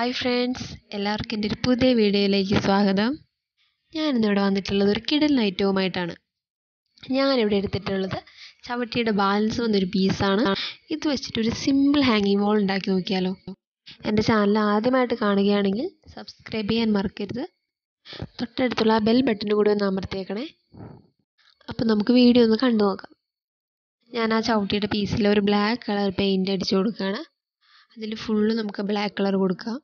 hi friends എല്ലാവർക്കും എൻ്റെ ഒരു പുതിയ വീഡിയോയിലേക്ക് സ്വാഗതം ഞാനിന്നിവിടെ വന്നിട്ടുള്ളത് ഒരു കിടൽ ഐറ്റവുമായിട്ടാണ് ഞാനിവിടെ എടുത്തിട്ടുള്ളത് ചവിട്ടിയുടെ ബാലൻസ് വന്നൊരു പീസാണ് ഇത് വെച്ചിട്ട് ഒരു സിമ്പിൾ ഹാങ്ങിങ് വോൾ ഉണ്ടാക്കി നോക്കിയാലോ എൻ്റെ ചാനൽ ആദ്യമായിട്ട് കാണുകയാണെങ്കിൽ സബ്സ്ക്രൈബ് ചെയ്യാൻ മറക്കരുത് തൊട്ടടുത്തുള്ള ആ ബെൽ ബട്ടൺ കൂടി ഒന്ന് അമർത്തിയേക്കണേ അപ്പം നമുക്ക് വീഡിയോ ഒന്ന് കണ്ടു നോക്കാം ഞാൻ ആ ചവിട്ടിയുടെ പീസിൽ ഒരു ബ്ലാക്ക് കളർ പെയിൻറ് അടിച്ചു കൊടുക്കുകയാണ് അതിൽ ഫുള്ള് നമുക്ക് ബ്ലാക്ക് കളർ കൊടുക്കാം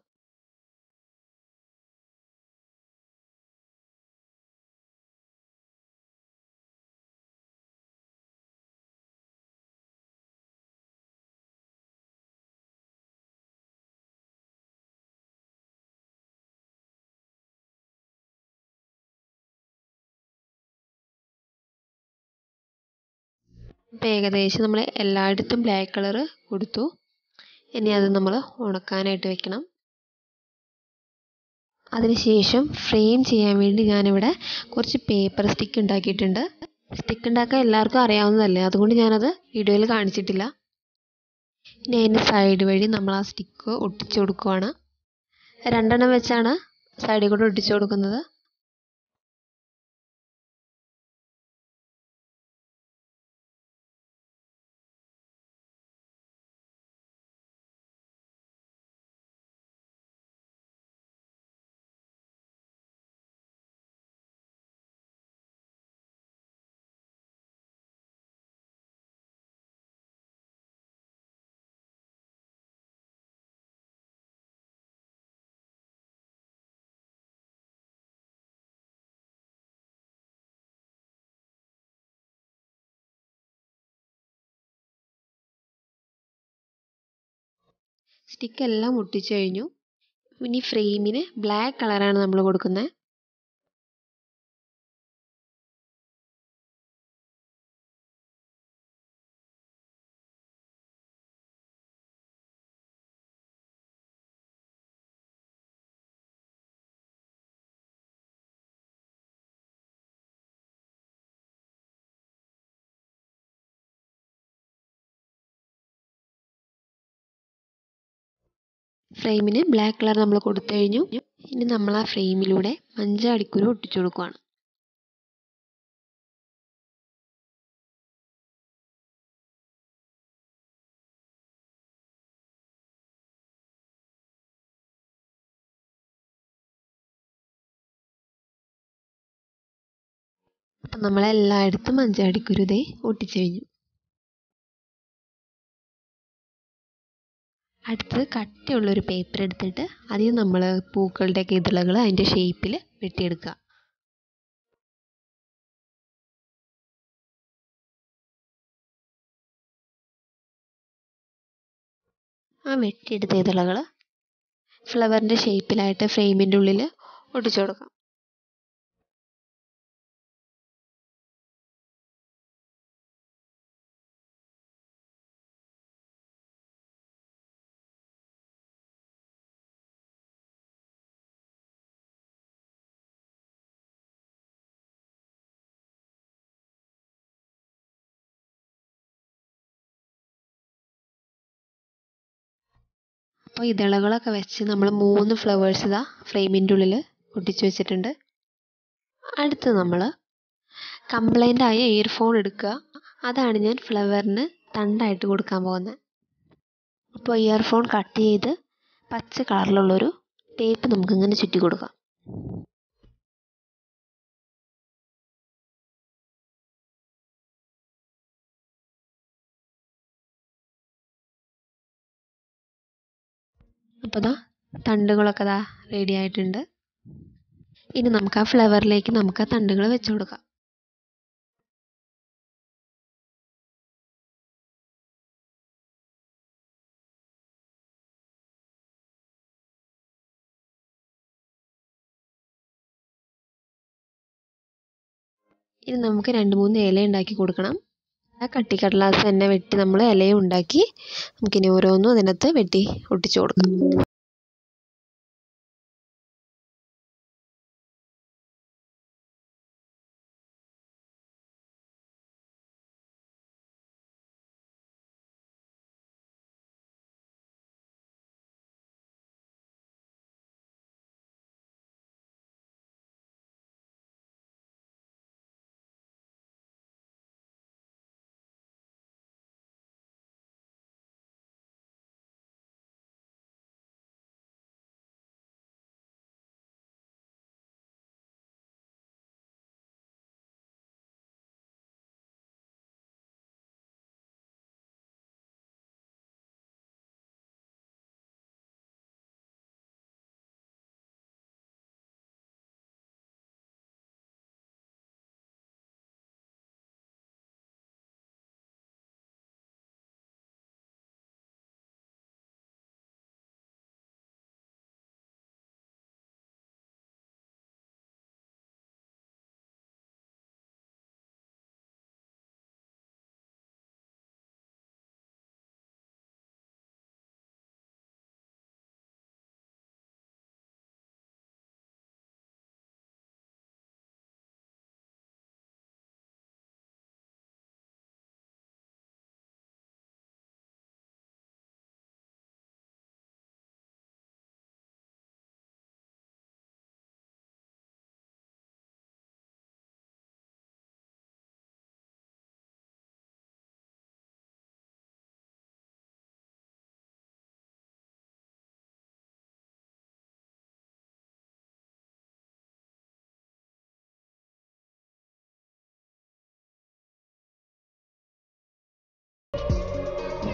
ഇപ്പം ഏകദേശം നമ്മൾ എല്ലായിടത്തും ബ്ലാക്ക് കളർ കൊടുത്തു ഇനി അത് നമ്മൾ ഉണക്കാനായിട്ട് വെക്കണം അതിനുശേഷം ഫ്രെയിം ചെയ്യാൻ വേണ്ടി ഞാനിവിടെ കുറച്ച് പേപ്പർ സ്റ്റിക്ക് ഉണ്ടാക്കിയിട്ടുണ്ട് സ്റ്റിക്ക് ഉണ്ടാക്കാൻ എല്ലാവർക്കും അറിയാവുന്നതല്ലേ അതുകൊണ്ട് ഞാനത് വീഡിയോയിൽ കാണിച്ചിട്ടില്ല ഇനി അതിൻ്റെ സൈഡ് വഴി നമ്മൾ ആ സ്റ്റിക്ക് ഒട്ടിച്ചു കൊടുക്കുവാണ് രണ്ടെണ്ണം വെച്ചാണ് സൈഡിൽ കൂടെ ഒട്ടിച്ചു കൊടുക്കുന്നത് സ്റ്റിക്ക് എല്ലാം ഒട്ടിച്ചു കഴിഞ്ഞു ഇനി ഫ്രെയിമിന് ബ്ലാക്ക് കളറാണ് നമ്മൾ കൊടുക്കുന്നത് ഫ്രെയിമിന് ബ്ലാക്ക് കളർ നമ്മൾ കൊടുത്തു കഴിഞ്ഞു ഇനി നമ്മൾ ആ ഫ്രെയിമിലൂടെ മഞ്ച അടിക്കുരു ഒട്ടിച്ചു കൊടുക്കുകയാണ് അപ്പം നമ്മളെല്ലായിടത്തും മഞ്ച അടിക്കുരു ഇതേ ഒട്ടിച്ചു കഴിഞ്ഞു അടുത്തത് കട്ടിയുള്ളൊരു പേപ്പർ എടുത്തിട്ട് അതിൽ നമ്മൾ പൂക്കളുടെയൊക്കെ ഇതളുകൾ അതിൻ്റെ ഷേപ്പിൽ വെട്ടിയെടുക്കുക ആ വെട്ടിയെടുത്ത ഇതളുകൾ ഫ്ലവറിൻ്റെ ഷേപ്പിലായിട്ട് ഫ്രെയിമിൻ്റെ ഉള്ളിൽ ഒട്ടിച്ചു കൊടുക്കാം അപ്പോൾ ഇതളകളൊക്കെ വെച്ച് നമ്മൾ മൂന്ന് ഫ്ലവേഴ്സ് ഇതാ ഫ്രെയിമിൻ്റെ ഉള്ളിൽ ഒട്ടിച്ചു വെച്ചിട്ടുണ്ട് അടുത്ത് നമ്മൾ കംപ്ലൈൻ്റ് ആയ ഇയർഫോൺ എടുക്കുക അതാണ് ഞാൻ ഫ്ലവറിന് തണ്ടായിട്ട് കൊടുക്കാൻ പോകുന്നത് അപ്പോൾ ഇയർഫോൺ കട്ട് ചെയ്ത് പച്ച കളറിലുള്ളൊരു ടേപ്പ് നമുക്കിങ്ങനെ ചുറ്റി കൊടുക്കാം അപ്പോൾ ദാ തണ്ടുകളൊക്കെ ദാ റെഡി ആയിട്ടുണ്ട് ഇനി നമുക്ക് ആ ഫ്ലവറിലേക്ക് നമുക്ക് ആ തണ്ടുകൾ വെച്ച് കൊടുക്കാം ഇനി നമുക്ക് രണ്ട് മൂന്ന് ഇല ഉണ്ടാക്കി കൊടുക്കണം ആ കട്ടിക്കടലാസ് തന്നെ വെട്ടി നമ്മൾ ഇലയും ഉണ്ടാക്കി നമുക്കിനി ഓരോന്നും അതിനകത്ത് വെട്ടി ഒട്ടിച്ചു കൊടുക്കാം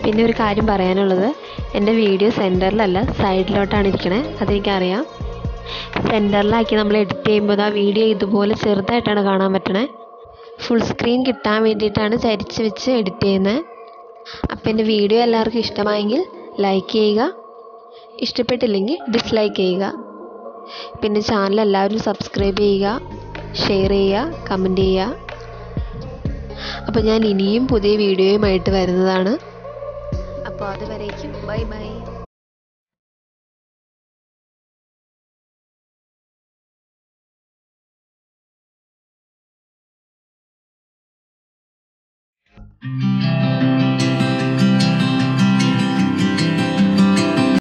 പിന്നെ ഒരു കാര്യം പറയാനുള്ളത് എൻ്റെ വീഡിയോ സെൻറ്ററിലല്ല സൈഡിലോട്ടാണ് ഇരിക്കണേ അതെനിക്കറിയാം സെൻറ്ററിലാക്കി നമ്മൾ എഡിറ്റ് ചെയ്യുമ്പോൾ ആ വീഡിയോ ഇതുപോലെ ചെറുതായിട്ടാണ് കാണാൻ പറ്റണേ ഫുൾ സ്ക്രീൻ കിട്ടാൻ വേണ്ടിയിട്ടാണ് ചരിച്ച് വെച്ച് എഡിറ്റ് ചെയ്യുന്നത് അപ്പോൾ എൻ്റെ വീഡിയോ എല്ലാവർക്കും ഇഷ്ടമായെങ്കിൽ ലൈക്ക് ചെയ്യുക ഇഷ്ടപ്പെട്ടില്ലെങ്കിൽ ഡിസ്ലൈക്ക് ചെയ്യുക പിന്നെ ചാനൽ എല്ലാവരും സബ്സ്ക്രൈബ് ചെയ്യുക ഷെയർ ചെയ്യുക കമൻറ്റ് ചെയ്യുക അപ്പോൾ ഞാൻ ഇനിയും പുതിയ വീഡിയോയുമായിട്ട് വരുന്നതാണ് അപ്പോൾ അതുവരേക്കും ബൈ ബൈ thank you